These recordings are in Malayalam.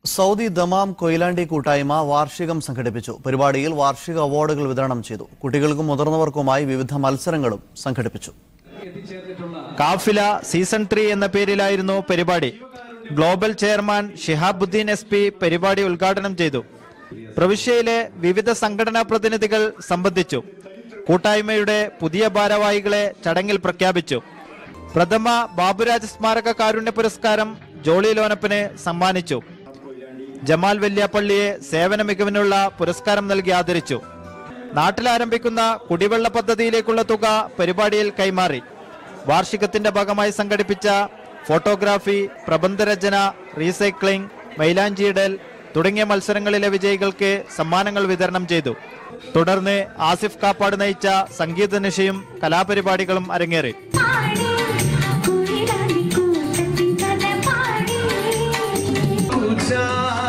സൗദി ദമാം കൊയിലാണ്ടി കൂട്ടായ്മ വാർഷികം സംഘടിപ്പിച്ചു പരിപാടിയിൽ വാർഷിക അവാർഡുകൾ വിതരണം ചെയ്തു കുട്ടികൾക്കും മുതിർന്നവർക്കുമായി വിവിധ മത്സരങ്ങളും സംഘടിപ്പിച്ചു കാഫില സീസൺ ത്രീ എന്ന പേരിലായിരുന്നു പരിപാടി global chairman Shihabuddin S P പരിപാടി ഉദ്ഘാടനം ചെയ്തു പ്രവിശ്യയിലെ വിവിധ സംഘടനാ പ്രതിനിധികൾ സംബന്ധിച്ചു കൂട്ടായ്മയുടെ പുതിയ ഭാരവാഹികളെ ചടങ്ങിൽ പ്രഖ്യാപിച്ചു പ്രഥമ ബാബുരാജ് സ്മാരക കാരുണ്യ പുരസ്കാരം ജോളി ലോനപ്പന് സമ്മാനിച്ചു ജമാൽ വെല്യാപ്പള്ളിയെ സേവന മികവിനുള്ള പുരസ്കാരം നൽകി ആദരിച്ചു നാട്ടിലാരംഭിക്കുന്ന കുടിവെള്ള പദ്ധതിയിലേക്കുള്ള തുക പരിപാടിയിൽ കൈമാറി വാർഷികത്തിന്റെ ഭാഗമായി സംഘടിപ്പിച്ച ഫോട്ടോഗ്രാഫി പ്രബന്ധരചന റീസൈക്ലിംഗ് മൈലാഞ്ചിയിടൽ തുടങ്ങിയ മത്സരങ്ങളിലെ വിജയികൾക്ക് സമ്മാനങ്ങൾ വിതരണം ചെയ്തു തുടർന്ന് ആസിഫ് കാപ്പാട് നയിച്ച സംഗീത നിശയും കലാപരിപാടികളും അരങ്ങേറി പാടി കുയിലാണ്ടി കൂട്ടത്തിൽ കഥ പാടി पूछा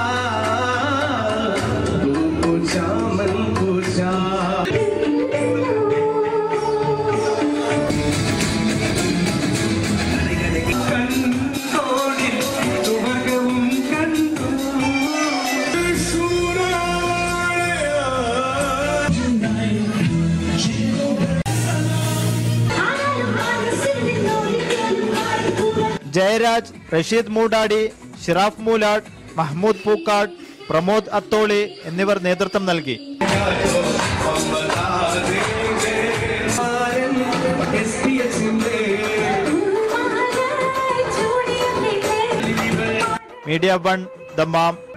तू पूछा मन पूछा കണ്ണോടിൽ തുവകവും കണ്ടു ആരും മനസ്സിൽ നിന്നൊരിക്കലും മാറിക്കൂടാ ജയരാജ് റഷീദ് മൂടാടി ഷിറാഫ് മൂലാഡ് മഹ്മൂദ് പൂക്കാട് പ്രമോദ് അത്തോളി എന്നിവർ നേതൃത്വം നൽകി എസ് പി എസിന്റെ മഹാനായി ചൂടിയ മീഡിയ വൺ ദമ്മാം